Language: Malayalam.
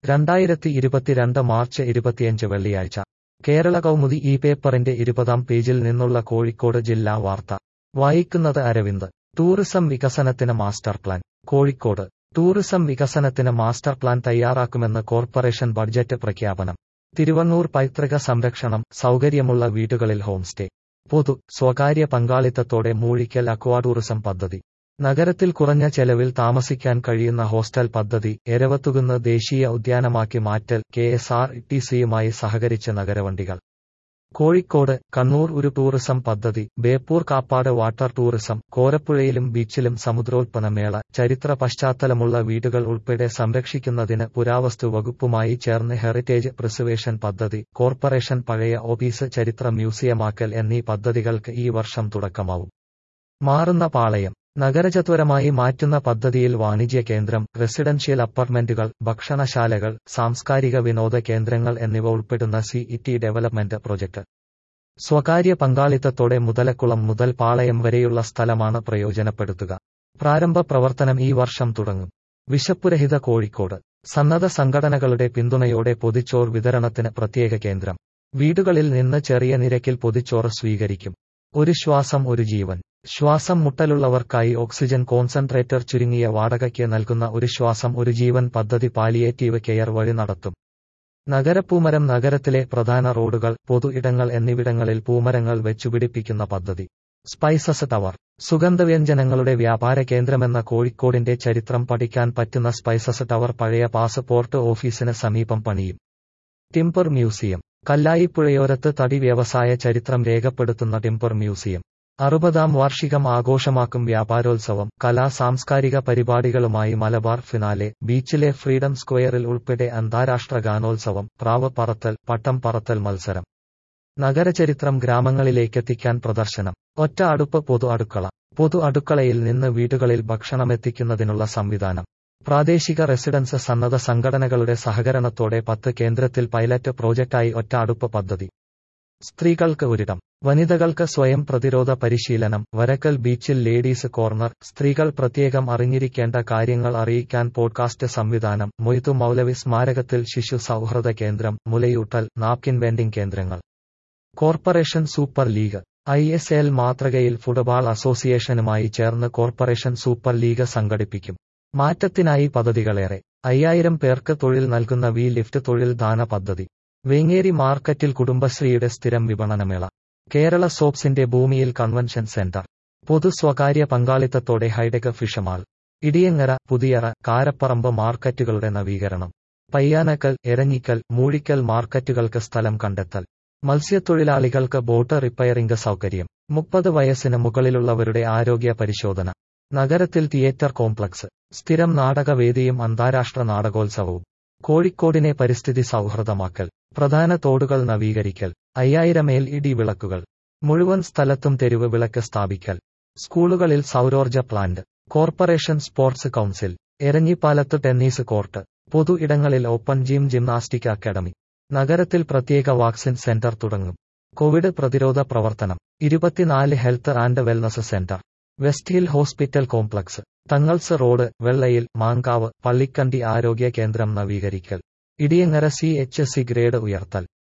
രണ്ടായിരത്തി ഇരുപത്തിരണ്ട് മാർച്ച് ഇരുപത്തിയഞ്ച് വെള്ളിയാഴ്ച കേരള കൗമുദി ഈ പേപ്പറിന്റെ ഇരുപതാം പേജിൽ നിന്നുള്ള കോഴിക്കോട് ജില്ലാ വാർത്ത വായിക്കുന്നത് അരവിന്ദ് ടൂറിസം വികസനത്തിന് മാസ്റ്റർ പ്ലാൻ കോഴിക്കോട് ടൂറിസം വികസനത്തിന് മാസ്റ്റർ പ്ലാൻ തയ്യാറാക്കുമെന്ന് കോർപ്പറേഷൻ ബഡ്ജറ്റ് പ്രഖ്യാപനം തിരുവണ്ണൂർ പൈതൃക സംരക്ഷണം സൗകര്യമുള്ള വീടുകളിൽ ഹോം സ്റ്റേ പൊതു സ്വകാര്യ പങ്കാളിത്തത്തോടെ മൂഴിക്കൽ അക്വാ ടൂറിസം പദ്ധതി നഗരത്തിൽ കുറഞ്ഞ ചെലവിൽ താമസിക്കാൻ കഴിയുന്ന ഹോസ്റ്റൽ പദ്ധതി എരവത്തുകുന്ന് ദേശീയ ഉദ്യാനമാക്കി മാറ്റൽ കെ എസ് ആർ ടി സിയുമായി സഹകരിച്ച നഗരവണ്ടികൾ കോഴിക്കോട് കണ്ണൂർ ഒരു ടൂറിസം പദ്ധതി ബേപ്പൂർ കാപ്പാട് വാട്ടർ ടൂറിസം കോരപ്പുഴയിലും ബീച്ചിലും സമുദ്രോൽപ്പന്ന മേള ചരിത്ര പശ്ചാത്തലമുള്ള വീടുകൾ ഉൾപ്പെടെ സംരക്ഷിക്കുന്നതിന് പുരാവസ്തു വകുപ്പുമായി ചേർന്ന് ഹെറിറ്റേജ് പ്രിസർവേഷൻ പദ്ധതി കോർപ്പറേഷൻ പഴയ ഓഫീസ് ചരിത്ര മ്യൂസിയമാക്കൽ എന്നീ പദ്ധതികൾക്ക് ഈ വർഷം തുടക്കമാവും മാറുന്ന പാളയം നഗരചത്വരമായി മാറ്റുന്ന പദ്ധതിയിൽ വാണിജ്യ കേന്ദ്രം റെസിഡൻഷ്യൽ അപ്പാർട്ട്മെന്റുകൾ ഭക്ഷണശാലകൾ സാംസ്കാരിക വിനോദ കേന്ദ്രങ്ങൾ എന്നിവ ഉൾപ്പെടുന്ന സി ഇ ഡെവലപ്മെന്റ് പ്രൊജക്ട് സ്വകാര്യ പങ്കാളിത്തത്തോടെ മുതലക്കുളം മുതൽ പാളയം വരെയുള്ള സ്ഥലമാണ് പ്രയോജനപ്പെടുത്തുക പ്രാരംഭ പ്രവർത്തനം ഈ വർഷം തുടങ്ങും വിശപ്പുരഹിത കോഴിക്കോട് സന്നദ്ധ സംഘടനകളുടെ പിന്തുണയോടെ പൊതിച്ചോർ വിതരണത്തിന് പ്രത്യേക കേന്ദ്രം വീടുകളിൽ നിന്ന് ചെറിയ നിരക്കിൽ പൊതിച്ചോറ് സ്വീകരിക്കും ഒരു ശ്വാസം ഒരു ജീവൻ ശ്വാസം മുട്ടലുള്ളവർക്കായി ഓക്സിജൻ കോൺസെൻട്രേറ്റർ ചുരുങ്ങിയ വാടകയ്ക്ക് നൽകുന്ന ഒരു ശ്വാസം ഒരു ജീവൻ പദ്ധതി പാലിയേറ്റീവ് കെയർ വഴി നടത്തും നഗരപ്പൂമരം നഗരത്തിലെ പ്രധാന റോഡുകൾ പൊതു ഇടങ്ങൾ എന്നിവിടങ്ങളിൽ പൂമരങ്ങൾ വെച്ചുപിടിപ്പിക്കുന്ന പദ്ധതി സ്പൈസസ് ടവർ സുഗന്ധവ്യഞ്ജനങ്ങളുടെ വ്യാപാര കേന്ദ്രമെന്ന കോഴിക്കോടിന്റെ ചരിത്രം പഠിക്കാൻ പറ്റുന്ന സ്പൈസസ് ടവർ പഴയ പാസ്പോർട്ട് ഓഫീസിന് സമീപം പണിയും ടിംപർ മ്യൂസിയം കല്ലായിപ്പുഴയോരത്ത് തടി വ്യവസായ ചരിത്രം രേഖപ്പെടുത്തുന്ന ടിംപർ മ്യൂസിയം അറുപതാം വാർഷികം ആഘോഷമാക്കും വ്യാപാരോത്സവം കലാ സാംസ്കാരിക പരിപാടികളുമായി മലബാർ ഫിനാലെ ബീച്ചിലെ ഫ്രീഡം സ്ക്വയറിൽ ഉൾപ്പെടെ അന്താരാഷ്ട്ര ഗാനോത്സവം പ്രാവ് പറത്തൽ പട്ടം പറത്തൽ മത്സരം നഗരചരിത്രം ഗ്രാമങ്ങളിലേക്കെത്തിക്കാൻ പ്രദർശനം ഒറ്റ അടുപ്പ് പൊതു അടുക്കള പൊതു അടുക്കളയിൽ നിന്ന് വീടുകളിൽ ഭക്ഷണമെത്തിക്കുന്നതിനുള്ള സംവിധാനം പ്രാദേശിക റെസിഡൻസ് സന്നദ്ധ സംഘടനകളുടെ സഹകരണത്തോടെ പത്ത് കേന്ദ്രത്തിൽ പൈലറ്റ് പ്രോജക്റ്റായി ഒറ്റ അടുപ്പ് പദ്ധതി സ്ത്രീകൾക്ക് ഒരിടം വനിതകൾക്ക് സ്വയം പ്രതിരോധ പരിശീലനം വരക്കൽ ബീച്ചിൽ ലേഡീസ് കോർണർ സ്ത്രീകൾ പ്രത്യേകം അറിഞ്ഞിരിക്കേണ്ട കാര്യങ്ങൾ അറിയിക്കാൻ പോഡ്കാസ്റ്റ് സംവിധാനം മൊയ്തു മൗലവി സ്മാരകത്തിൽ ശിശു സൗഹൃദ കേന്ദ്രം മുലയൂട്ടൽ നാപ്കിൻ വെൻഡിംഗ് കേന്ദ്രങ്ങൾ corporation super league I S L മാതൃകയിൽ ഫുട്ബോൾ അസോസിയേഷനുമായി ചേർന്ന് കോർപ്പറേഷൻ സൂപ്പർ ലീഗ് സംഘടിപ്പിക്കും മാറ്റത്തിനായി പദ്ധതികളേറെ അയ്യായിരം പേർക്ക് തൊഴിൽ നൽകുന്ന വി ലിഫ്റ്റ് തൊഴിൽ ദാന പദ്ധതി വേങ്ങേരി മാർക്കറ്റിൽ കുടുംബശ്രീയുടെ സ്ഥിരം വിപണനമേള കേരള സോപ്സിന്റെ ഭൂമിയിൽ കൺവെൻഷൻ സെന്റർ പൊതു സ്വകാര്യ പങ്കാളിത്തത്തോടെ ഹൈടെക് ഫിഷമാൾ ഇടിയങ്ങര പുതിയറ കാരപ്പറമ്പ് മാർക്കറ്റുകളുടെ നവീകരണം പയ്യാനക്കൽ എരഞ്ഞിക്കൽ മൂഴിക്കൽ മാർക്കറ്റുകൾക്ക് സ്ഥലം കണ്ടെത്തൽ മത്സ്യത്തൊഴിലാളികൾക്ക് ബോട്ട് റിപ്പയറിംഗ് സൗകര്യം മുപ്പത് വയസ്സിന് മുകളിലുള്ളവരുടെ ആരോഗ്യ പരിശോധന നഗരത്തിൽ തിയേറ്റർ കോംപ്ലക്സ് സ്ഥിരം നാടകവേദിയും അന്താരാഷ്ട്ര നാടകോത്സവവും കോഴിക്കോടിനെ പരിസ്ഥിതി സൗഹൃദമാക്കൽ പ്രധാന തോടുകൾ നവീകരിക്കൽ അയ്യായിരം എൽ ഇ ഡി വിളക്കുകൾ മുഴുവൻ സ്ഥലത്തും തെരുവ് വിളക്ക് സ്ഥാപിക്കൽ സ്കൂളുകളിൽ സൗരോർജ പ്ലാന്റ് കോർപ്പറേഷൻ സ്പോർട്സ് കൗൺസിൽ എരഞ്ഞിപ്പാലത്ത് ടെന്നീസ് കോർട്ട് പൊതു ഇടങ്ങളിൽ ഓപ്പൺ ജിം ജിംനാസ്റ്റിക് അക്കാദമി നഗരത്തിൽ പ്രത്യേക വാക്സിൻ സെന്റർ തുടങ്ങും കോവിഡ് പ്രതിരോധ പ്രവർത്തനം ഇരുപത്തിനാല് health and wellness centre West Hill hospital complex Thangals road Vellayil Mankavu Pallikandi ആരോഗ്യ കേന്ദ്രം നവീകരിക്കൽ Idiyangara C H C grade ഉയർത്തൽ